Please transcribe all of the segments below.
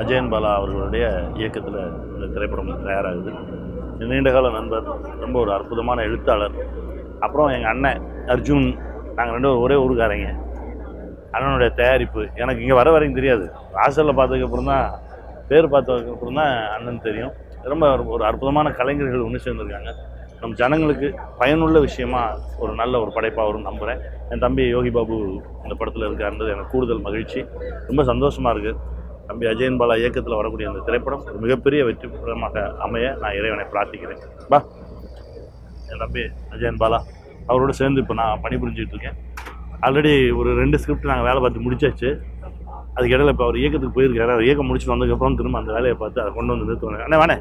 அஜயன் பாலா அவர்களுடைய இயக்கத்தில் இந்த திரைப்படம் தயாராகுது என் நீண்டகால நண்பர் ரொம்ப ஒரு அற்புதமான எழுத்தாளர் அப்புறம் எங்கள் அண்ணன் அர்ஜுன் நாங்கள் ரெண்டு பேரும் ஒரே ஊருக்காரங்க அண்ணனுடைய தயாரிப்பு எனக்கு இங்கே வர வரைக்கும் தெரியாது ஹாஸ்டலில் பார்த்ததுக்கப்புறம் தான் பேர் பார்த்ததுக்கப்புறம் தான் அண்ணன் தெரியும் ரொம்ப ஒரு- ஒரு அற்புதமான கலைஞர்கள் ஒன்று சேர்ந்துருக்காங்க நம் ஜனங்களுக்கு பயனுள்ள விஷயமா ஒரு நல்ல ஒரு படைப்பாக வரும் நம்புகிறேன் என் தம்பி யோகி பாபு இந்த படத்தில் இருக்காருன்றது எனக்கு கூடுதல் மகிழ்ச்சி ரொம்ப சந்தோஷமாக இருக்குது தம்பி அஜயன் பாலா இயக்கத்தில் வரக்கூடிய அந்த திரைப்படம் ஒரு மிகப்பெரிய வெற்றி படமாக அமைய நான் இறைவனை பிரார்த்திக்கிறேன் பா என் தம்பி அஜயன் பாலா அவரோட சேர்ந்து இப்போ நான் பணிபுரிஞ்சிட்டு இருக்கேன் ஆல்ரெடி ஒரு ரெண்டு ஸ்கிரிப்ட் நாங்கள் வேலை பார்த்து முடிச்சாச்சு அதுக்கு இடையில இப்போ அவர் இயக்கத்துக்கு போயிருக்காரு அவர் இயக்கம் முடிச்சுட்டு வந்ததுக்கப்புறம் திரும்ப அந்த வேலையை பார்த்து அதை கொண்டு வந்து நிறுத்துவாங்க அண்ணே வாண்ணே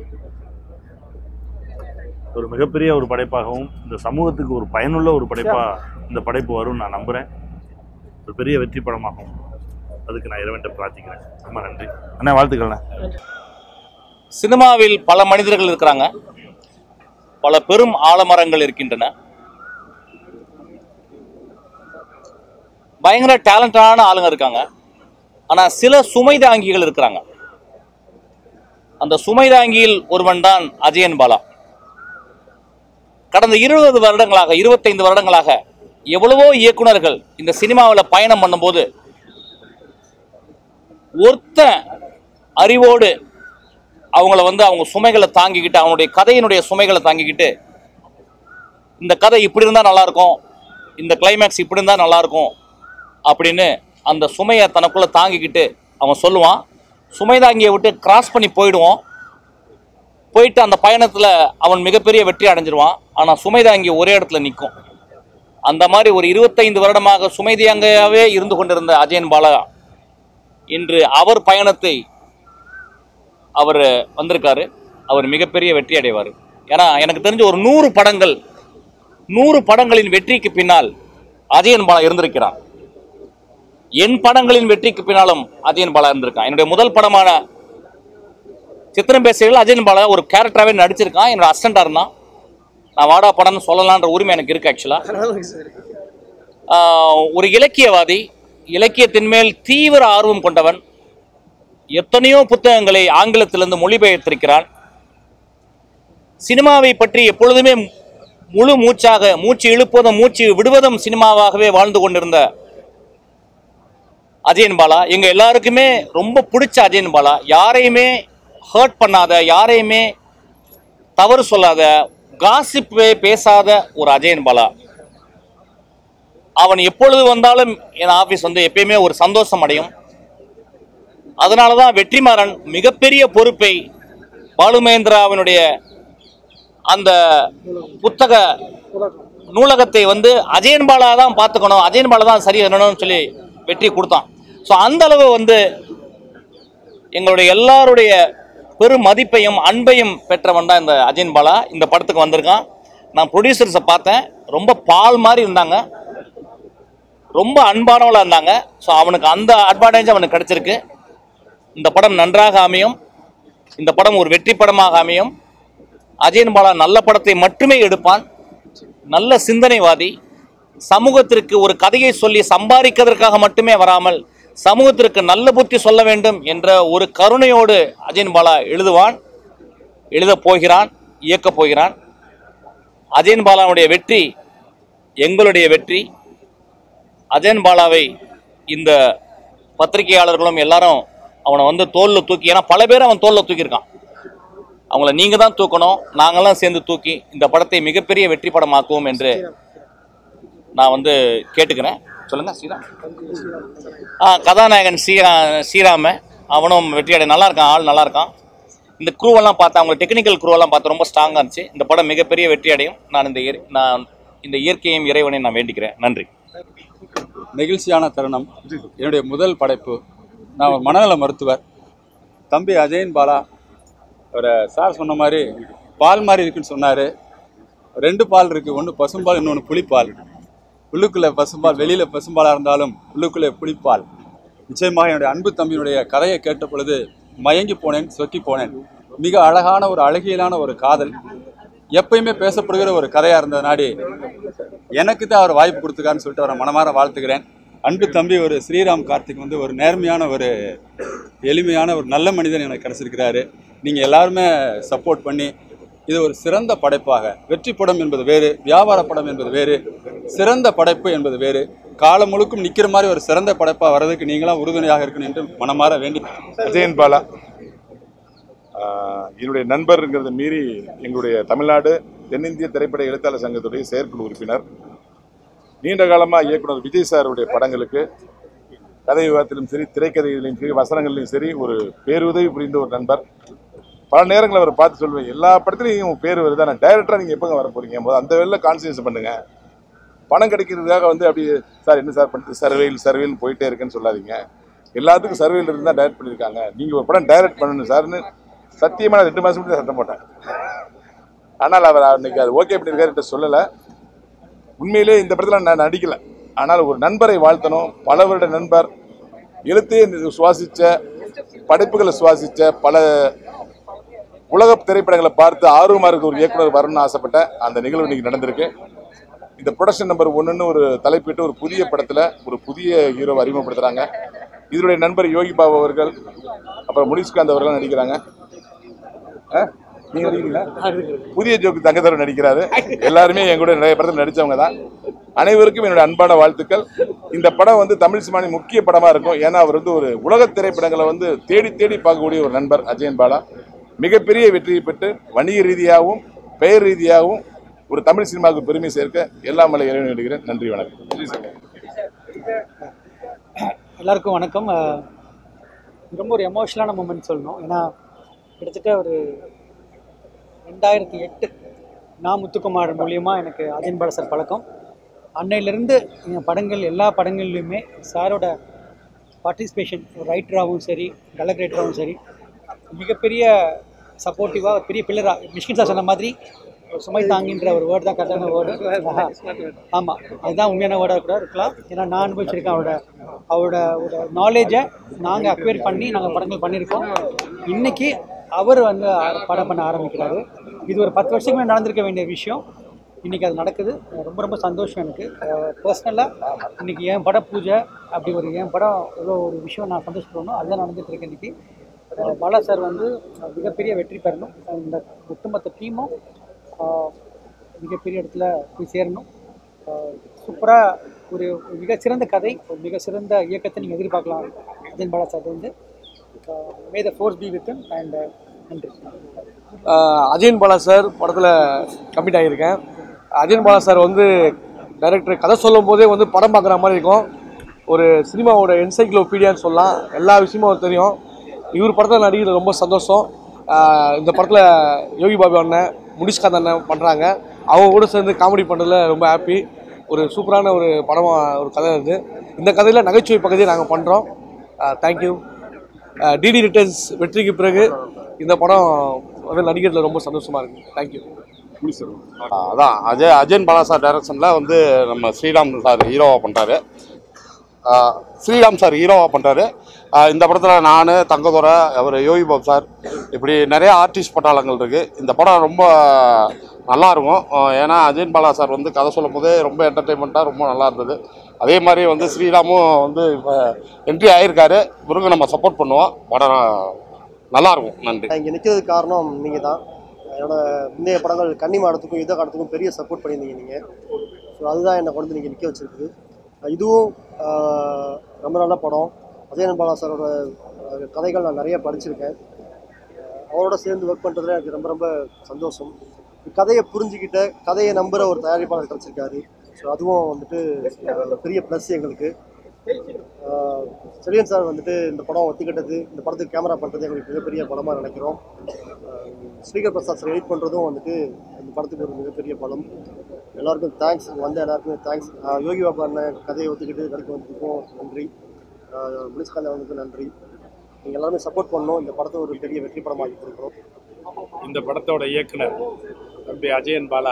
ஒரு மிகப்பெரிய ஒரு படைப்பாகவும் இந்த சமூகத்துக்கு ஒரு பயனுள்ள ஒரு படைப்பாக இந்த படைப்பு வரும்னு நான் நம்புகிறேன் ஒரு பெரிய வெற்றி படமாகும் அதுக்கு நான் இறைவன்ட்ட பிரார்த்திக்கிறேன் ரொம்ப நன்றி அண்ணா வாழ்த்துக்கள்ண்ணே சினிமாவில் பல மனிதர்கள் இருக்கிறாங்க பல பெரும் ஆலமரங்கள் இருக்கின்றன பயங்கர டேலண்டான ஆளுங்க இருக்காங்க ஆனா சில சுமை தாங்கிகள் இருக்கிறாங்க அந்த சுமை தாங்கியில் ஒருவன் தான் அஜயன் பாலா கடந்த இருபது வருடங்களாக இருபத்தைந்து வருடங்களாக எவ்வளவோ இயக்குனர்கள் இந்த சினிமாவில் பயணம் பண்ணும்போது ஒருத்தன் அறிவோடு அவங்கள வந்து அவங்க சுமைகளை தாங்கிக்கிட்டு அவனுடைய கதையினுடைய சுமைகளை தாங்கிக்கிட்டு இந்த கதை இப்படி இருந்தால் நல்லா இருக்கும் இந்த கிளைமேக்ஸ் இப்படி இருந்தால் நல்லா இருக்கும் அப்படின்னு அந்த சுமையை தனக்குள்ள தாங்கிக்கிட்டு அவன் சொல்லுவான் சுமை தாங்கியை விட்டு கிராஸ் பண்ணி போயிடுவோம் போயிட்டு அந்த பயணத்தில் அவன் மிகப்பெரிய வெற்றி அடைஞ்சிருவான் ஆனால் சுமை தாங்கி ஒரே இடத்துல நிற்கும் அந்த மாதிரி ஒரு இருபத்தைந்து வருடமாக சுமை தாங்கியாவே இருந்து கொண்டிருந்த அஜயன் பாலா இன்று அவர் பயணத்தை அவர் வந்திருக்காரு அவர் மிகப்பெரிய வெற்றி அடைவார் ஏன்னா எனக்கு தெரிஞ்ச ஒரு நூறு படங்கள் நூறு படங்களின் வெற்றிக்கு பின்னால் அஜயன் பாலா இருந்திருக்கிறான் என் படங்களின் வெற்றிக்கு பின்னாலும் அஜயன் பாலா இருந்திருக்கான் என்னுடைய முதல் படமான சித்திரம் பேசுகையில் அஜயன் பாலா ஒரு கேரக்டராகவே நடிச்சிருக்கான் என்னோட அசிஸ்டண்டாக இருந்தான் நான் வாடா படம்னு சொல்லலான்ற உரிமை எனக்கு இருக்கு ஆக்சுவலாக ஒரு இலக்கியவாதி இலக்கியத்தின் மேல் தீவிர ஆர்வம் கொண்டவன் எத்தனையோ புத்தகங்களை ஆங்கிலத்திலிருந்து மொழிபெயர்த்திருக்கிறான் சினிமாவை பற்றி எப்பொழுதுமே முழு மூச்சாக மூச்சு இழுப்பதும் மூச்சு விடுவதும் சினிமாவாகவே வாழ்ந்து கொண்டிருந்த அஜயன் பாலா எங்க எல்லாருக்குமே ரொம்ப பிடிச்ச அஜயன் பாலா யாரையுமே ஹர்ட் பண்ணாத யாரையுமே தவறு சொல்லாத காசிப்பே பேசாத ஒரு அஜயன் பாலா அவன் எப்பொழுது வந்தாலும் என் ஆபீஸ் வந்து எப்பயுமே ஒரு சந்தோஷம் அடையும் அதனால தான் வெற்றிமாறன் மிகப்பெரிய பொறுப்பை பாலுமேந்திராவினுடைய அந்த புத்தக நூலகத்தை வந்து அஜயன் பாலா தான் பார்த்துக்கணும் அஜயன் பாலா தான் சரி வரணும்னு சொல்லி வெற்றி கொடுத்தான் ஸோ அந்த அளவு வந்து எங்களுடைய எல்லாருடைய பெரும் மதிப்பையும் அன்பையும் பெற்றவன் தான் இந்த அஜயன் பாலா இந்த படத்துக்கு வந்திருக்கான் நான் ப்ரொடியூசர்ஸை பார்த்தேன் ரொம்ப பால் மாதிரி இருந்தாங்க ரொம்ப அன்பானவளாக இருந்தாங்க ஸோ அவனுக்கு அந்த அட்வான்டேஜ் அவனுக்கு கிடைச்சிருக்கு இந்த படம் நன்றாக அமையும் இந்த படம் ஒரு வெற்றி படமாக அமையும் அஜயன் பாலா நல்ல படத்தை மட்டுமே எடுப்பான் நல்ல சிந்தனைவாதி சமூகத்திற்கு ஒரு கதையை சொல்லி சம்பாதிக்கிறதற்காக மட்டுமே வராமல் சமூகத்திற்கு நல்ல புத்தி சொல்ல வேண்டும் என்ற ஒரு கருணையோடு அஜயன் பாலா எழுதுவான் எழுதப் போகிறான் இயக்கப் போகிறான் அஜயன் பாலாவுடைய வெற்றி எங்களுடைய வெற்றி அஜயன் பாலாவை இந்த பத்திரிகையாளர்களும் எல்லாரும் அவனை வந்து தோளில் தூக்கி ஏன்னா பல பேர் அவன் தோளில் தூக்கியிருக்கான் அவங்கள நீங்கள் தான் தூக்கணும் நாங்கள்லாம் சேர்ந்து தூக்கி இந்த படத்தை மிகப்பெரிய வெற்றி படமாக்குவோம் என்று நான் வந்து கேட்டுக்கிறேன் சொல்லுங்க ஸ்ரீராம் ஆ கதாநாயகன் ஸ்ரீரா ஸ்ரீராம அவனும் வெற்றி அடை நல்லா இருக்கான் ஆள் நல்லா இருக்கான் இந்த குரூவெல்லாம் பார்த்தா அவங்க டெக்னிக்கல் குரூவெல்லாம் பார்த்து ரொம்ப ஸ்ட்ராங்காக இருந்துச்சு இந்த படம் மிகப்பெரிய வெற்றி அடையும் நான் இந்த இயற்- நான் இந்த இயற்கையும் இறைவனையும் நான் வேண்டிக்கிறேன் நன்றி நெகிழ்ச்சியான தருணம் என்னுடைய முதல் படைப்பு நான் ஒரு மனநல மருத்துவர் தம்பி அஜயன் பாலா ஒரு சார் சொன்ன மாதிரி பால் மாதிரி இருக்குன்னு சொன்னார் ரெண்டு பால் இருக்குது ஒன்று பசும்பால் இன்னொன்று புளிப்பால் உள்ளுக்குள்ளே பசும்பால் வெளியில் பசும்பாலாக இருந்தாலும் உள்ளுக்குள்ளே புளிப்பால் நிச்சயமாக என்னுடைய அன்பு தம்பியினுடைய கதையை கேட்ட பொழுது மயங்கி போனேன் சொக்கி போனேன் மிக அழகான ஒரு அழகியலான ஒரு காதல் எப்பயுமே பேசப்படுகிற ஒரு கதையாக இருந்த நாடி எனக்கு தான் அவர் வாய்ப்பு கொடுத்துருக்காருன்னு சொல்லிட்டு அவரை மனமாற வாழ்த்துக்கிறேன் அன்பு தம்பி ஒரு ஸ்ரீராம் கார்த்திக் வந்து ஒரு நேர்மையான ஒரு எளிமையான ஒரு நல்ல மனிதன் எனக்கு கிடச்சிருக்கிறாரு நீங்கள் எல்லாருமே சப்போர்ட் பண்ணி இது ஒரு சிறந்த படைப்பாக வெற்றி படம் என்பது வேறு வியாபார படம் என்பது வேறு சிறந்த படைப்பு என்பது வேறு காலம் முழுக்கும் நிற்கிற மாதிரி ஒரு சிறந்த படைப்பாக வர்றதுக்கு நீங்களாம் உறுதுணையாக இருக்கணும் என்று மனமாற வேண்டி அஜயன் பாலா ஆஹ் என்னுடைய நண்பருங்கிறத மீறி எங்களுடைய தமிழ்நாடு தென்னிந்திய திரைப்பட எழுத்தாளர் சங்கத்துடைய செயற்குழு உறுப்பினர் நீண்ட காலமாக இயக்குனர் விஜய் சாருடைய படங்களுக்கு கதை விவாதத்திலும் சரி திரைக்கதைகளிலும் சரி வசனங்களிலும் சரி ஒரு பேருதவி புரிந்த ஒரு நண்பர் பல நேரங்களில் அவர் பார்த்து சொல்லுவேன் எல்லா படத்துலையும் உங்க பேர் வருது ஆனால் டைரக்டராக நீங்கள் எப்போங்க வர போறீங்க முதல்ல அந்த வேலையில் கான்சன்ட்ரேட் பண்ணுங்க பணம் கிடைக்கிறதுக்காக வந்து அப்படி சார் என்ன சார் பண்ணுறது சர்வேல் சர்வேல்னு போயிட்டே இருக்குன்னு சொல்லாதீங்க எல்லாத்துக்கும் சர்வேல இருந்து தான் டைரக்ட் பண்ணியிருக்காங்க நீங்கள் ஒரு படம் டைரக்ட் பண்ணணும் சார்னு சத்தியமாக நான் ரெண்டு மாதம் மட்டும் சத்தம் போட்டேன் ஆனால் அவர் அன்னைக்கு அது ஓகே பண்ணியிருக்காரு சொல்லலை உண்மையிலே இந்த படத்தில் நான் நடிக்கலை ஆனால் ஒரு நண்பரை வாழ்த்தணும் பல வருட நண்பர் எழுத்தே சுவாசித்த படைப்புகளை சுவாசித்த பல உலக திரைப்படங்களை பார்த்து ஆர்வமாக இருக்க ஒரு இயக்குனர் வரணும்னு ஆசைப்பட்டேன் அந்த நிகழ்வு இன்னைக்கு நடந்திருக்கு இந்த ப்ரொடக்ஷன் நம்பர் ஒன்றுன்னு ஒரு தலைப்பிட்டு ஒரு புதிய படத்தில் ஒரு புதிய ஹீரோவை அறிமுகப்படுத்துகிறாங்க இதனுடைய நண்பர் யோகி பாபு அவர்கள் அப்புறம் முனிஷ்காந்த் அவர்கள் நடிக்கிறாங்க ஆ? நீங்க நடிக்கிறீங்களா புதிய ஜோக்கு தங்கத்தவர் நடிக்கிறாரு எல்லாருமே என் கூட நிறைய படத்தில் நடிச்சவங்க தான் அனைவருக்கும் என்னோட அன்பான வாழ்த்துக்கள் இந்த படம் வந்து தமிழ் சினிமாவின் முக்கிய படமா இருக்கும் ஏன்னா அவர் வந்து ஒரு உலக திரைப்படங்களை வந்து தேடி தேடி பார்க்கக்கூடிய ஒரு நண்பர் அஜயன் பாலா மிகப்பெரிய வெற்றியை பெற்று வணிக ரீதியாகவும் பெயர் ரீதியாகவும் ஒரு தமிழ் சினிமாவுக்கு பெருமை சேர்க்க எல்லாம் மலை இறைவன் வேண்டுகிறேன் நன்றி வணக்கம் நன்றி சார் எல்லாருக்கும் வணக்கம் அஹ் இது ரொம்ப ஒரு எமோஷனலான மூமெண்ட் சொல்லணும் ஏன்னா கிட்டத்தட்ட ஒரு ரெண்டாயிரத்தி எட்டு நான் முத்துக்குமார் மூலியமா எனக்கு அஜயன் பால சார் பழக்கம் அன்னையிலேருந்து என் படங்கள் எல்லா படங்கள்லையுமே சாரோட பார்ட்டிசிபேஷன் ரைட்டராகவும் சரி டலக் ரைட்டராகவும் சரி மிகப்பெரிய சப்போர்ட்டிவாக பெரிய பில்லராக மிஷ்கின் சார் சொன்ன மாதிரி ஒரு சுமை தாங்கின்ற ஒரு வேர்டு தான் கரெக்டான வேர்டு ஆமாம் அதுதான் உண்மையான வேர்டாக கூட இருக்கலாம் ஏன்னா நான் அனுபவிச்சிருக்கேன் அவரோட அவரோட ஒரு நாலேஜை நாங்கள் அக்வயர் பண்ணி நாங்கள் படங்கள் பண்ணியிருக்கோம் இன்னைக்கு அவர் வந்து ஆ- படம் பண்ண ஆரம்பிக்கிறாரு இது ஒரு பத்து வருஷத்துக்கு முன்னாடி நடந்திருக்க வேண்டிய விஷயம் இன்னைக்கு அது நடக்குது ரொம்ப ரொம்ப சந்தோஷம் எனக்கு பர்சனலாக இன்னைக்கு என் பட பூஜை அப்படி ஒரு என் படம் எவ்வளோ ஒரு விஷயம் நான் சந்தோஷப்படணும் அதுதான் நடந்துட்டு இருக்கு இன்னைக்கு அஹ் பாலா சார் வந்து அஹ் மிகப்பெரிய வெற்றி பெறணும் இந்த ஒட்டுமொத்த டீமும் மிகப்பெரிய இடத்துல போய் சேரணும் சூப்பராக ஒரு ஒரு மிகச்சிறந்த கதை ஒரு மிக சிறந்த இயக்கத்தை நீங்கள் எதிர்பார்க்கலாம் அஜயன் பாலா சார் வந்து may the force be with and நன்றி ஆஹ் அஜயன் பாலா சார் படத்தில் கமிட் ஆகியிருக்கேன் அஜயன் பாலா சார் வந்து டைரக்டர் கதை சொல்லும் போதே வந்து படம் பார்க்குற மாதிரி இருக்கும் ஒரு சினிமாவோட என்சைக்ளோபீடியான்னு சொல்லலாம் எல்லா விஷயமும் அவருக்கு தெரியும் இவர் படத்தில் நடிக்கிறது ரொம்ப சந்தோஷம் ஆஹ் இந்த படத்தில் யோகி பாபு அண்ணன் முனிஷ்காந்த் அண்ணன் பண்ணுறாங்க அவங்க கூட சேர்ந்து காமெடி பண்ணுறதுல ரொம்ப ஹாப்பி ஒரு சூப்பரான ஒரு படமாக ஒரு கதை இது இந்த கதையில் நகைச்சுவை பகுதியை நாங்கள் பண்ணுறோம் தேங்க்யூ டிடி ரிட்டர்ன்ஸ் வெற்றிக்கு பிறகு இந்த படம் வந்து நடிக்கிறதுல ரொம்ப சந்தோஷமா இருக்கு தேங்க்யூ அதான் அஜய் அஜயன் பாலா சார் டைரக்ஷனில் வந்து நம்ம ஸ்ரீராம் சார் ஹீரோவாக பண்ணுறாரு ஸ்ரீராம் சார் ஹீரோவாக பண்ணுறாரு இந்த படத்தில் நான் தங்கதுரை அவர் யோகி பாபு சார் இப்படி நிறைய ஆர்டிஸ்ட் பட்டாளங்கள் இருக்குது இந்த படம் ரொம்ப நல்லா இருக்கும் ஆஹ் ஏன்னா அஜயன் பாலா சார் வந்து கதை சொல்லும் போதே ரொம்ப என்டர்டெயின்மெண்ட்டாக ரொம்ப நல்லா இருந்தது அதே மாதிரி வந்து ஸ்ரீராமும் வந்து இப்போ என்ட்ரி ஆகியிருக்காரு இவருங்க நம்ம சப்போர்ட் பண்ணுவோம் படம் நல்லா இருக்கும் நன்றி நான் இங்கே நிற்கிறதுக்கு காரணம் நீங்கள் தான் என்னோட முந்தைய படங்கள் கன்னி மாடத்துக்கும் யுத்த காலத்துக்கும் பெரிய சப்போர்ட் பண்ணியிருந்தீங்க நீங்கள் ஸோ அதுதான் என்னை கொண்டு வந்து நீங்கள் நிற்க வச்சிருக்குது அஹ் இதுவும் ஆஹ், ரொம்ப நல்ல படம் அஜயன் பாலா சாரோட அஹ், கதைகள் நான் நிறைய படிச்சிருக்கேன் அஹ் அவரோட சேர்ந்து ஒர்க் பண்ணுறதுல எனக்கு ரொம்ப ரொம்ப சந்தோஷம் கதையை புரிஞ்சுக்கிட்ட கதையை நம்புகிற ஒரு தயாரிப்பாளர் கிடச்சிருக்காரு ஸோ அதுவும் வந்துட்டு அஹ், பெரிய ப்ளஸ் எங்களுக்கு ஆஹ் செலியன் சார் வந்துட்டு இந்த படம் ஒத்துக்கிட்டது இந்த படத்துக்கு கேமரா பண்ணுறது எங்களுக்கு மிகப்பெரிய பலமாக நினைக்கிறோம் ஆஹ் ஸ்ரீகர் பிரசாத் சார் எடிட் பண்ணுறதும் வந்துட்டு இந்த படத்துக்கு ஒரு மிகப்பெரிய பலம் எல்லாருக்கும் தேங்க்ஸ் வந்த எல்லாருக்குமே தேங்க்ஸ் யோகி பாபா அண்ணன் கதையை ஒத்துக்கிட்டு கடைக்கு வந்ததுக்கும் நன்றி முனிஸ்காந்த் அவனுக்கு நன்றி நீங்கள் எல்லாருமே சப்போர்ட் பண்ணணும் இந்த படத்தை ஒரு பெரிய வெற்றி படமாக இருக்கிறோம் இந்த படத்தோட இயக்குனர் தம்பி அஜயன் பாலா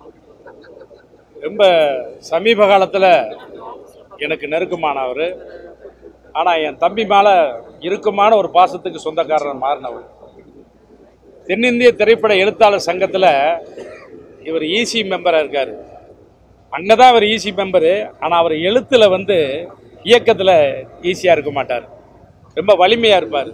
ரொம்ப சமீப காலத்தில் எனக்கு நெருக்கமானவர் ஆனால் என் தம்பி மேலே இறுக்கமான ஒரு பாசத்துக்கு சொந்தக்காரர் மாறினவர் தென்னிந்திய திரைப்பட எழுத்தாளர் சங்கத்தில் இவர் ஈசி மெம்பராக இருக்கார் அங்கே தான் அவர் ஈசி மெம்பரு ஆனால் அவர் எழுத்தில் வந்து இயக்கத்தில் ஈஸியாக இருக்க மாட்டார் ரொம்ப வலிமையாக இருப்பார்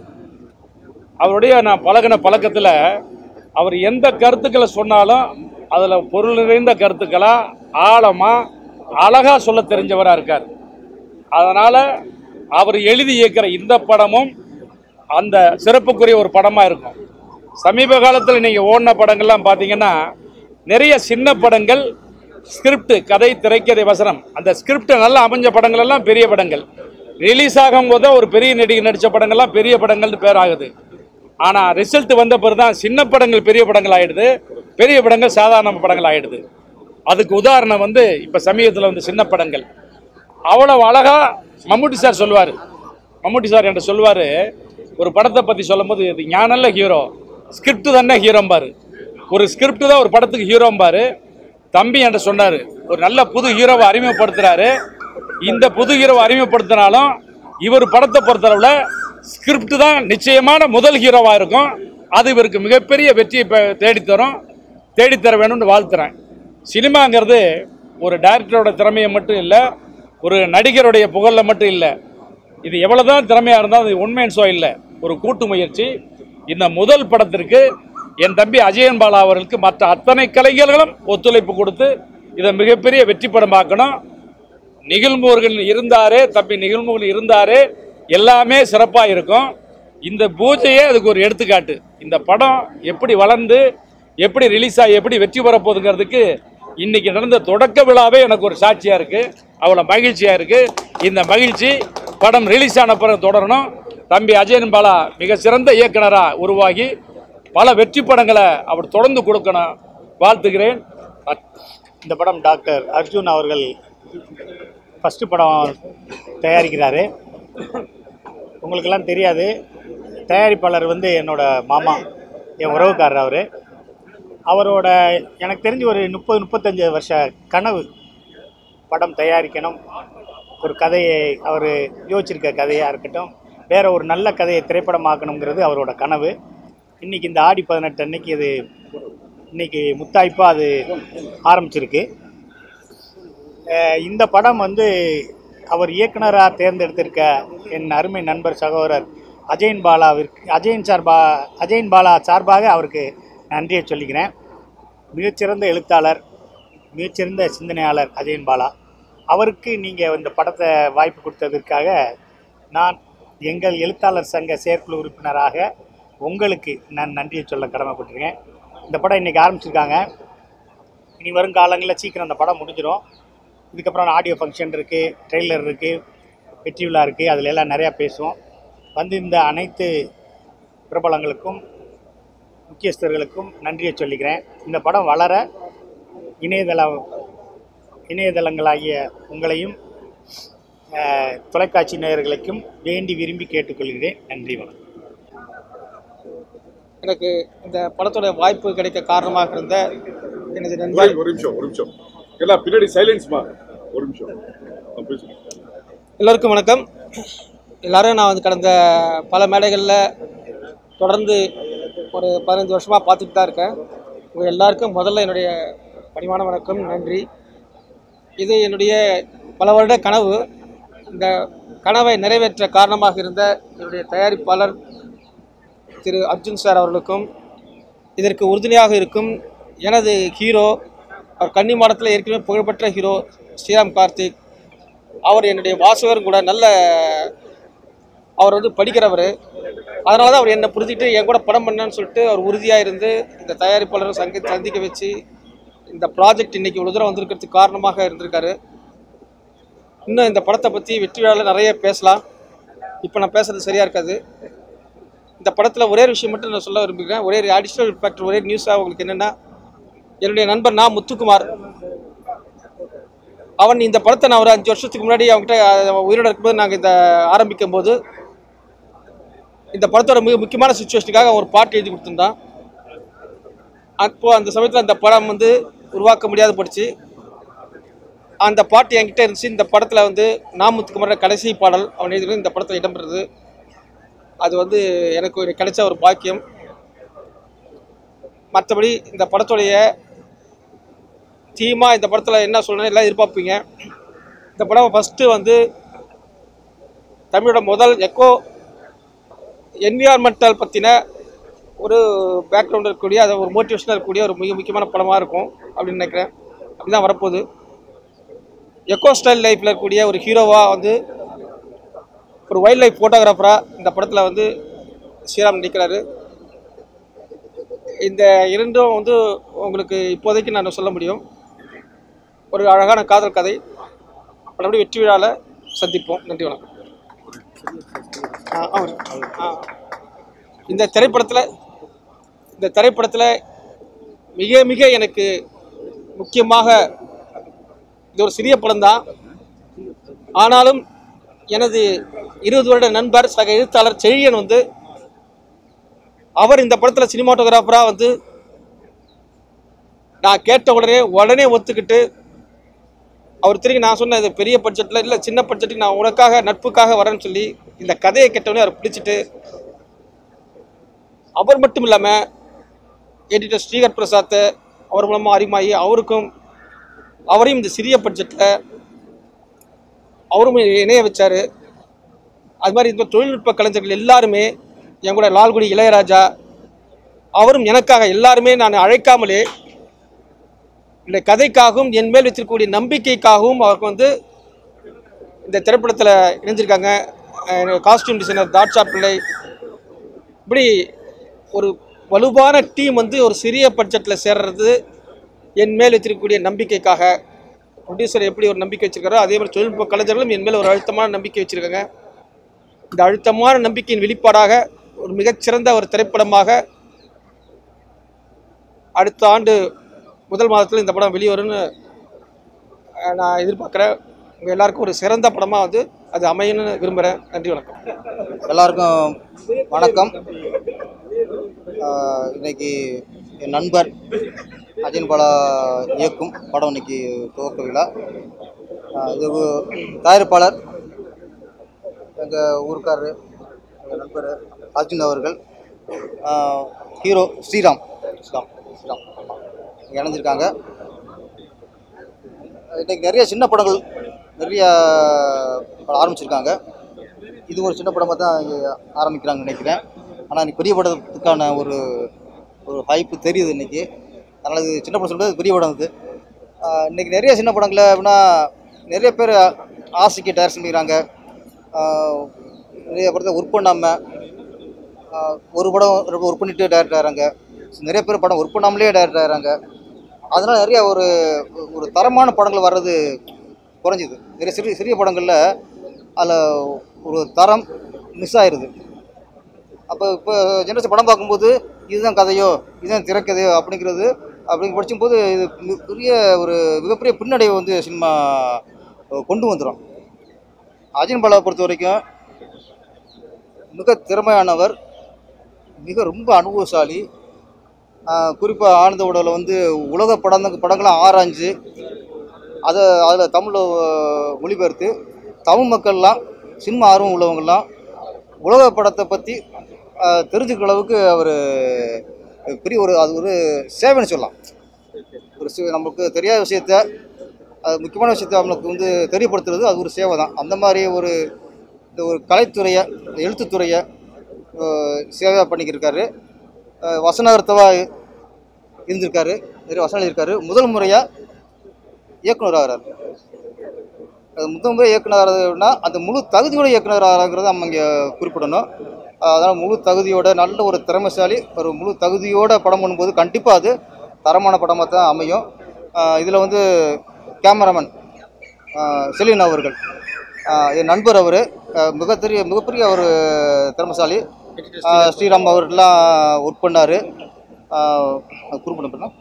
அவருடைய நான் பழகின பழக்கத்தில் அவர் எந்த கருத்துக்களை சொன்னாலும் அதில் பொருள் நிறைந்த கருத்துக்களாக ஆழமாக அழகாக சொல்ல தெரிஞ்சவராக இருக்கார் அதனால் அவர் எழுதி இயக்கிற இந்த படமும் அந்த சிறப்புக்குரிய ஒரு படமாக இருக்கும் சமீப காலத்தில் நீங்கள் ஓடின படங்கள்லாம் பார்த்தீங்கன்னா நிறைய சின்ன படங்கள் ஸ்கிரிப்ட் கதை திரைக்கதை வசனம் அந்த ஸ்கிரிப்ட் நல்லா அமைஞ்ச படங்கள் எல்லாம் பெரிய படங்கள் ரிலீஸ் ஆகும்போது ஒரு பெரிய நடிகை நடித்த படங்கள்லாம் பெரிய படங்கள்னு பேர் ஆகுது ஆனால் ரிசல்ட் வந்த பிறகு தான் சின்ன படங்கள் பெரிய படங்கள் ஆயிடுது பெரிய படங்கள் சாதாரண படங்கள் ஆயிடுது அதுக்கு உதாரணம் வந்து இப்போ சமீபத்தில் வந்து சின்ன படங்கள் அவ்வளவு அழகா மம்முட்டி சார் சொல்லுவார் மம்முட்டி சார் என்கிட்ட சொல்லுவார் ஒரு படத்தை பற்றி சொல்லும்போது இது ஞானல்ல ஹீரோ ஸ்கிரிப்ட் தானே ஹீரோம்பாரு ஒரு ஸ்கிரிப்ட் தான் ஒரு படத்துக்கு ஹீரோம்பாரு தம்பி என்கிட்ட சொன்னார் ஒரு நல்ல புது ஹீரோவை அறிமுகப்படுத்துறாரு இந்த புது ஹீரோவை அறிமுகப்படுத்தினாலும் இவர் படத்தை பொறுத்தளவில் ஸ்கிரிப்ட் தான் நிச்சயமான முதல் ஹீரோவாக இருக்கும் அது இவருக்கு மிகப்பெரிய வெற்றியை பெ- தேடித்தரும் தேடித்தர வேணும்னு வாழ்த்துறேன் சினிமாங்கிறது ஒரு டைரக்டரோட திறமையை மட்டும் இல்லை ஒரு நடிகருடைய புகழில் மட்டும் இல்லை இது எவ்வளவுதான் திறமையா இருந்தாலும் அது உண்மையின் சோ இல்லை ஒரு கூட்டு முயற்சி இந்த முதல் படத்திற்கு என் தம்பி அஜயன் பாலா அவர்களுக்கு மற்ற அத்தனை கலைஞர்களும் ஒத்துழைப்பு கொடுத்து இதை மிகப்பெரிய வெற்றி படமாக்கணும் நிகழ்முருகன் இருந்தாரே தம்பி நிகழ்முருகன் இருந்தாரே எல்லாமே சிறப்பாக இருக்கும் இந்த பூஜையே அதுக்கு ஒரு எடுத்துக்காட்டு இந்த படம் எப்படி வளர்ந்து எப்படி ரிலீஸ் ஆகி எப்படி வெற்றி பெற போகுதுங்கிறதுக்கு இன்னைக்கு நடந்த தொடக்க விழாவே எனக்கு ஒரு சாட்சியாக இருக்குது அவ்வளோ மகிழ்ச்சியாக இருக்குது இந்த மகிழ்ச்சி படம் ரிலீஸ் ஆன பிறகு தொடரணும் தம்பி அஜயன் பாலா மிக சிறந்த இயக்குனராக உருவாகி பல வெற்றி படங்களை அவர் தொடர்ந்து கொடுக்கணும் வாழ்த்துகிறேன் இந்த படம் டாக்டர் அர்ஜுன் அவர்கள் ஃபஸ்ட்டு படம் தயாரிக்கிறாரு உங்களுக்கெல்லாம் தெரியாது தயாரிப்பாளர் வந்து என்னோட மாமா என் உறவுக்காரர் அவர் அவரோட எனக்கு தெரிஞ்சு ஒரு முப்பது முப்பத்தஞ்சு வருஷ கனவு படம் தயாரிக்கணும் ஒரு கதையை அவர் யோசிச்சிருக்க கதையாக இருக்கட்டும் வேற ஒரு நல்ல கதையை திரைப்படமாக்கணுங்கிறது அவரோட கனவு இன்னைக்கு இந்த ஆடி பதினெட்டு அன்னைக்கு இது இன்னைக்கு முத்தாய்ப்பாக அது ஆரம்பிச்சிருக்கு அஹ் இந்த படம் வந்து அவர் இயக்குனராக தேர்ந்தெடுத்திருக்க என் அருமை நண்பர் சகோதரர் அஜயன் பாலாவிற்கு அஜயன் சார்பா அஜயன் பாலா சார்பாக அவருக்கு நன்றியை சொல்லிக்கிறேன் மிகச்சிறந்த எழுத்தாளர் மிகச்சிறந்த சிந்தனையாளர் அஜயன் பாலா அவருக்கு நீங்கள் இந்த படத்தை வாய்ப்பு கொடுத்ததற்காக நான் எங்கள் எழுத்தாளர் சங்க செயற்குழு உறுப்பினராக உங்களுக்கு நான் நன்றியை சொல்ல கடமைப்பட்டிருக்கேன் இந்த படம் இன்றைக்கி ஆரம்பிச்சிருக்காங்க இனி வரும் காலங்களில் சீக்கிரம் அந்த படம் முடிஞ்சிடும் இதுக்கப்புறம் ஆடியோ ஃபங்க்ஷன் இருக்குது ட்ரெய்லர் இருக்குது வெற்றி விழா இருக்குது அதில் எல்லாம் நிறையா பேசுவோம் வந்து இந்த அனைத்து பிரபலங்களுக்கும் முக்கியஸ்தர்களுக்கும் நன்றியை சொல்லிக்கிறேன் இந்த படம் வளர இணையதள இணையதளங்களாகிய உங்களையும் அஹ், தொலைக்காட்சி நேயர்களுக்கும் வேண்டி விரும்பி கேட்டுக்கொள்கிறேன் நன்றி வணக்கம் எனக்கு இந்த படத்தோட வாய்ப்பு கிடைக்க காரணமாக இருந்த எனது ஒரு நண்பர் ஒரு நிமிஷம் ஒரு நிமிஷம் எல்லாம் பின்னாடி சைலன்ஸ்மா ஒரு நிமிஷம் ஆ, பேசுங்க எல்லோருக்கும் வணக்கம் எல்லாரும் நான் வந்து கடந்த பல மேடைகளில் தொடர்ந்து ஒரு பதினஞ்சு வருஷமாக பார்த்துட்டு தான் இருக்கேன் உங்கள் எல்லாருக்கும் முதல்ல என்னுடைய பணிவான வணக்கம் நன்றி இது என்னுடைய பல வருட கனவு இந்த கனவை நிறைவேற்ற காரணமாக இருந்த என்னுடைய தயாரிப்பாளர் திரு அர்ஜுன் சார் அவர்களுக்கும் இதற்கு உறுதுணையாக இருக்கும் எனது ஹீரோ அவர் கன்னி மாடத்தில் ஏற்கனவே புகழ்பெற்ற ஹீரோ ஸ்ரீராம் கார்த்திக் அவர் என்னுடைய வாசகரும் கூட நல்ல அவர் வந்து படிக்கிறவர் அதனால தான் அவர் என்னை புரிஞ்சுக்கிட்டு என் கூட படம் பண்ணேன்னு சொல்லிட்டு அவர் உறுதியாக இருந்து இந்த தயாரிப்பாளரும் சங்க சந்திக்க வச்சு இந்த ப்ராஜெக்ட் இன்னைக்கு இவ்வளோ தூரம் வந்திருக்கிறதுக்கு காரணமாக இருந்திருக்காரு இன்னும் இந்த படத்தை பற்றி வெற்றி விழாவில் நிறைய பேசலாம் இப்போ நான் பேசுறது சரியாக இருக்காது இந்த படத்தில் ஒரே ஒரு விஷயம் மட்டும் நான் சொல்ல விரும்புகிறேன் ஒரே ஒரு அடிஷ்னல் இம்பாக்ட் ஒரே நியூஸாக உங்களுக்கு என்னென்னா என்னுடைய நண்பர் நான் முத்துக்குமார் அவன் இந்த படத்தை நான் ஒரு அஞ்சு வருஷத்துக்கு முன்னாடி அவன்கிட்ட அவன் உயிரோட இருக்கும்போது நாங்கள் இந்த ஆரம்பிக்கும் போது இந்த படத்தோட மிக முக்கியமான சுச்சுவேஷனுக்காக ஒரு பாட்டு எழுதி கொடுத்துருந்தான் அப்போது அந்த சமயத்தில் அந்த படம் வந்து உருவாக்க முடியாத போடுச்சு அந்த பாட்டு என்கிட்ட இருந்துச்சு இந்த படத்தில் வந்து நாமுத்துக்குமாரோட கடைசி பாடல் அவன் எழுதி இந்த படத்தில் இடம்பெறுது அது வந்து எனக்கு ஒரு கிடைச்ச ஒரு பாக்கியம் மற்றபடி இந்த படத்துடைய தீமாக இந்த படத்தில் என்ன சொல்லணும் எல்லாம் எதிர்பார்ப்பீங்க இந்த படம் ஃபஸ்ட்டு வந்து தமிழோட முதல் எக்கோ என்விரான்மெண்டல் பற்றின ஒரு பேக்ரவுண்ட் இருக்கக்கூடிய அது ஒரு மோட்டிவேஷனாக இருக்கக்கூடிய ஒரு மிக முக்கியமான படமாக இருக்கும் அப்படின்னு நினைக்கிறேன் அப்படி தான் வரப்போகுது எக்கோ ஸ்டைல் லைஃப்பில் இருக்கக்கூடிய ஒரு ஹீரோவாக வந்து ஒரு வைல்ட் லைஃப் ஃபோட்டோகிராஃபராக இந்த படத்தில் வந்து ஸ்ரீராம் நடிக்கிறாரு இந்த இரண்டும் வந்து உங்களுக்கு இப்போதைக்கு நான் சொல்ல முடியும் ஒரு அழகான காதல் கதை மறுபடியும் வெற்றி விழாவில் சந்திப்போம் நன்றி வணக்கம் ஆ, அவர் ஆ. இந்த திரைப்படத்தில் இந்த திரைப்படத்தில் மிக மிக எனக்கு முக்கியமாக இது ஒரு சிறிய படம்தான் ஆனாலும் எனது இருபது வருட நண்பர் சக எழுத்தாளர் செழியன் வந்து அவர் இந்த படத்தில் சினிமாட்டோகிராஃபராக வந்து நான் கேட்ட உடனே உடனே ஒத்துக்கிட்டு அவர் திரும்பி நான் சொன்ன இது பெரிய பட்ஜெட்டில் இல்லை சின்ன பட்ஜெட்டுக்கு நான் உனக்காக நட்புக்காக வரேன்னு சொல்லி இந்த கதையை கேட்டவுடனே அவர் பிடிச்சிட்டு அவர் மட்டும் இல்லாமல் எடிட்டர் ஸ்ரீகர் பிரசாத்தை அவர் மூலமாக அறிமாயி அவருக்கும் அவரையும் இந்த சிறிய பட்ஜெட்டில் அவரும் இணைய வச்சார் அது மாதிரி இந்த தொழில்நுட்ப கலைஞர்கள் எல்லாருமே என் கூட லால்குடி இளையராஜா அவரும் எனக்காக எல்லாருமே நான் அழைக்காமலே இந்த கதைக்காகவும் என் மேல் வச்சிருக்கக்கூடிய நம்பிக்கைக்காகவும் அவருக்கு வந்து இந்த திரைப்படத்தில் இணைஞ்சிருக்காங்க காஸ்டியூம் டிசைனர் தாட்சா பிள்ளை இப்படி ஒரு வலுவான டீம் வந்து ஒரு சிறிய பட்ஜெட்டில் சேர்றது என் மேல் வச்சிருக்கக்கூடிய நம்பிக்கைக்காக ப்ரொடியூசர் எப்படி ஒரு நம்பிக்கை வச்சிருக்காரோ அதே மாதிரி தொழில்நுட்ப கலைஞர்களும் என் மேல் ஒரு அழுத்தமான நம்பிக்கை வச்சிருக்காங்க இந்த அழுத்தமான நம்பிக்கையின் வெளிப்பாடாக ஒரு மிகச்சிறந்த ஒரு திரைப்படமாக அடுத்த ஆண்டு முதல் மாதத்தில் இந்த படம் வெளிவரும்னு அஹ், நான் எதிர்பார்க்குறேன் உங்கள் எல்லாருக்கும் ஒரு சிறந்த படமாக வந்து அது அமையணும்னு விரும்புகிறேன் நன்றி வணக்கம் எல்லாருக்கும் வணக்கம் ஆஹ் இன்னைக்கு என் நண்பர் அஜயன் பாலா இயக்கும் படம் இன்னைக்கு துவக்க விழா ஆஹ் இது ஒரு தயாரிப்பாளர் எங்கள் ஊருக்காரரு எங்கள் நண்பர் அர்ஜுன் அவர்கள் ஆஹ் ஹீரோ ஸ்ரீராம் ஸ்ரீராம் ஸ்ரீராம் இங்க இணைஞ்சிருக்காங்க இன்னைக்கு நிறைய சின்ன படங்கள் நிறைய படம் ஆரம்பிச்சிருக்காங்க இது ஒரு சின்ன படமாக தான் இங்க ஆரம்பிக்கிறாங்கன்னு நினைக்கிறேன் ஆனால் இன்னைக்கு பெரிய படத்துக்கான ஒரு ஒரு ஹைப்பு தெரியுது இன்னைக்கு அதனால் இது சின்ன படம் சொல்கிறது பெரிய படம் இது ஆஹ் இன்னைக்கு நிறைய சின்ன படங்களை அப்படின்னா நிறைய பேர் ஆசைக்கு டைரக்ஷன் பண்ணிக்கிறாங்க ஆஹ் நிறைய படத்தை ஒர்க் பண்ணாமல் ஒரு படம் ஒர்க் பண்ணிட்டு டைரக்ட் ஆகிறாங்க நிறைய பேர் படம் ஒர்க் பண்ணாமலே டைரக்ட் ஆகிறாங்க அதனால் நிறைய ஒரு ஒரு தரமான படங்கள் வர்றது குறைஞ்சிது நிறைய சிறிய சிறிய படங்களில் அதில் ஒரு தரம் மிஸ் ஆயிடுது அப்போ இப்போ ஜென்ரேஷன் படம் பார்க்கும்போது இதுதான் கதையோ இதுதான் திரைக்கதையோ அப்படிங்கிறது அப்படிங்க படிக்கும்போது இது மி- பெரிய ஒரு மிகப்பெரிய பின்னடைவை வந்து சினிமா அஹ், கொண்டு வந்துடும் அஜயன் பாலாவை பொறுத்த வரைக்கும் மிக திறமையானவர் மிக ரொம்ப அனுபவசாலி குறிப்பாக ஆனந்த உடலில் வந்து உலக படம் படங்களை ஆராய்ஞ்சு அதை அதில் தமிழில் மொழிபெயர்த்து தமிழ் மக்கள்லாம் சினிமா ஆர்வம் உள்ளவங்கெல்லாம் உலக படத்தை பற்றி தெரிஞ்சுக்கிற அளவுக்கு அவர் பெரிய ஒரு அது ஒரு சேவைன்னு சொல்லலாம் ஒரு சி- நமக்கு தெரியாத விஷயத்த அது முக்கியமான விஷயத்த நம்மளுக்கு வந்து தெரியப்படுத்துறது அது ஒரு சேவை தான் அந்த மாதிரி ஒரு இந்த ஒரு கலைத்துறையை இந்த எழுத்துத்துறையை சேவையாக பண்ணிக்கிருக்காரு அஹ் வசனகர்த்தவாக இருந்திருக்காரு நிறைய வசனம் எழுதியிருக்காரு முதல் முறையாக இயக்குனர் ஆகிறார் அது முதல் முறை இயக்குனர் ஆகிறதுனா அந்த முழு தகுதியோட இயக்குனர் ஆகிறாங்கிறத நம்ம இங்கே குறிப்பிடணும் அதனால் முழு தகுதியோட நல்ல ஒரு திறமைசாலி ஒரு முழு தகுதியோட படம் பண்ணும்போது கண்டிப்பாக அது தரமான படமாக தான் அமையும் இதில் வந்து கேமராமேன் செலின் அவர்கள் ஆஹ் என் நண்பர் அவர் மிகப்பெரிய மிகப்பெரிய ஒரு திறமைசாலி ஆஹ் ஸ்ரீராம் அவர்லாம் ஒர்க் பண்ணார் குறிப்பிட பண்ணோம்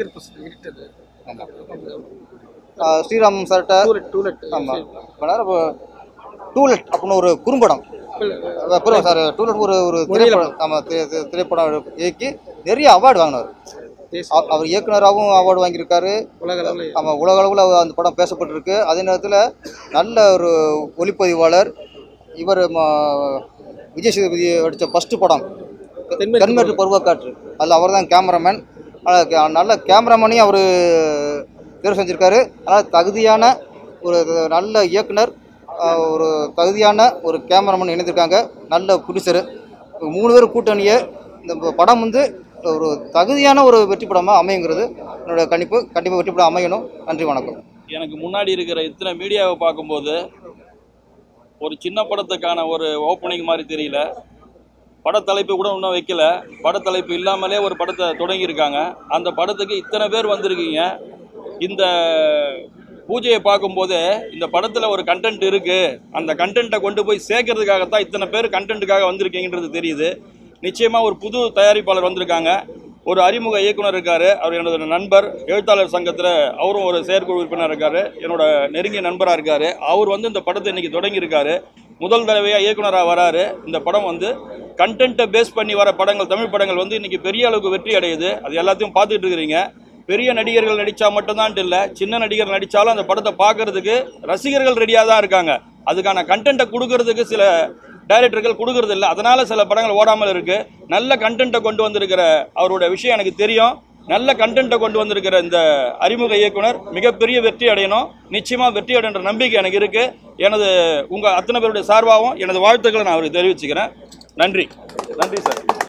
ஆஹ் ஸ்ரீராம் சார்கிட்ட ஆமாம் பண்ணார் அப்போ டூலெட் அப்படின்னு ஒரு குறும்படம் அப்புறம் சார் டூலெட் ஒரு ஒரு திரைப்படம் ஆமாம் திரைப்படம் இயக்கி நிறைய அவார்டு வாங்கினார் அவ- அவர் இயக்குனராகவும் அவார்டு வாங்கியிருக்காரு ஆமாம் உலக அளவில் அந்த படம் பேசப்பட்டிருக்கு அதே நேரத்தில் நல்ல ஒரு ஒளிப்பதிவாளர் இவர் ம- விஜய் சேதுபதி நடித்த ஃபஸ்ட்டு படம் தென்மேற்கு பருவக்காற்று அதில் அவர் தான் கேமராமேன் நல்ல கேமராமேனையும் அவர் தேர்வு செஞ்சுருக்காரு அதனால் தகுதியான ஒரு நல்ல இயக்குனர் ஆஹ், ஒரு தகுதியான ஒரு கேமராமேன் இணைந்திருக்காங்க நல்ல ப்ரொடியூசரு மூணு பேர் கூட்டணியை இந்த ப- படம் வந்து ஒரு தகுதியான ஒரு வெற்றி படமாக அமையுங்கிறது என்னோட கணிப்பு கண்டிப்பாக வெற்றி படம் அமையணும் நன்றி வணக்கம் எனக்கு முன்னாடி இருக்கிற இத்தனை மீடியாவை பார்க்கும்போது ஒரு சின்ன படத்துக்கான ஒரு ஓப்பனிங் மாதிரி தெரியல படத்தலைப்பு கூட இன்னும் வைக்கல படத்தலைப்பு இல்லாமலே ஒரு படத்தை தொடங்கியிருக்காங்க அந்த படத்துக்கு இத்தனை பேர் வந்திருக்கீங்க இந்த பூஜையை பார்க்கும்போது இந்த படத்தில் ஒரு கண்டென்ட் இருக்குது அந்த கண்டென்ட்டை கொண்டு போய் சேர்க்கறதுக்காகத்தான் இத்தனை பேர் கண்டென்ட்டுக்காக வந்திருக்கீங்கன்றது தெரியுது நிச்சயமாக ஒரு புது தயாரிப்பாளர் வந்திருக்காங்க ஒரு அறிமுக இயக்குனர் இருக்கார் அவர் எனது நண்பர் எழுத்தாளர் சங்கத்தில் அவரும் ஒரு செயற்குழு உறுப்பினர் இருக்கார் என்னோட நெருங்கிய நண்பராக இருக்கார் அவர் வந்து இந்த படத்தை இன்னைக்கு தொடங்கியிருக்காரு முதல் தடவையாக இயக்குனராக வராரு இந்த படம் வந்து கண்டென்ட்டை பேஸ் பண்ணி வர படங்கள் தமிழ் படங்கள் வந்து இன்னைக்கு பெரிய அளவுக்கு வெற்றி அடையுது அது எல்லாத்தையும் பார்த்துட்டு இருக்கிறீங்க பெரிய நடிகர்கள் நடித்தா மட்டும்தான் இல்லை சின்ன நடிகர் நடித்தாலும் அந்த படத்தை பார்க்கறதுக்கு ரசிகர்கள் ரெடியாக தான் இருக்காங்க அதுக்கான கண்டென்ட்டை கொடுக்கறதுக்கு சில டைரக்டர்கள் கொடுக்கறது இல்லை அதனால சில படங்கள் ஓடாமல் இருக்கு நல்ல கண்டென்ட்டை கொண்டு வந்திருக்கிற அவரோட விஷயம் எனக்கு தெரியும் நல்ல கண்டென்ட்டை கொண்டு வந்திருக்கிற இந்த அறிமுக இயக்குனர் மிகப்பெரிய வெற்றி அடையணும் நிச்சயமா வெற்றி அடைன்ற நம்பிக்கை எனக்கு இருக்கு எனது உங்க அத்தனை பேருடைய சார்பாகவும் எனது வாழ்த்துக்களை நான் அவருக்கு தெரிவிச்சுக்கிறேன் நன்றி நன்றி சார்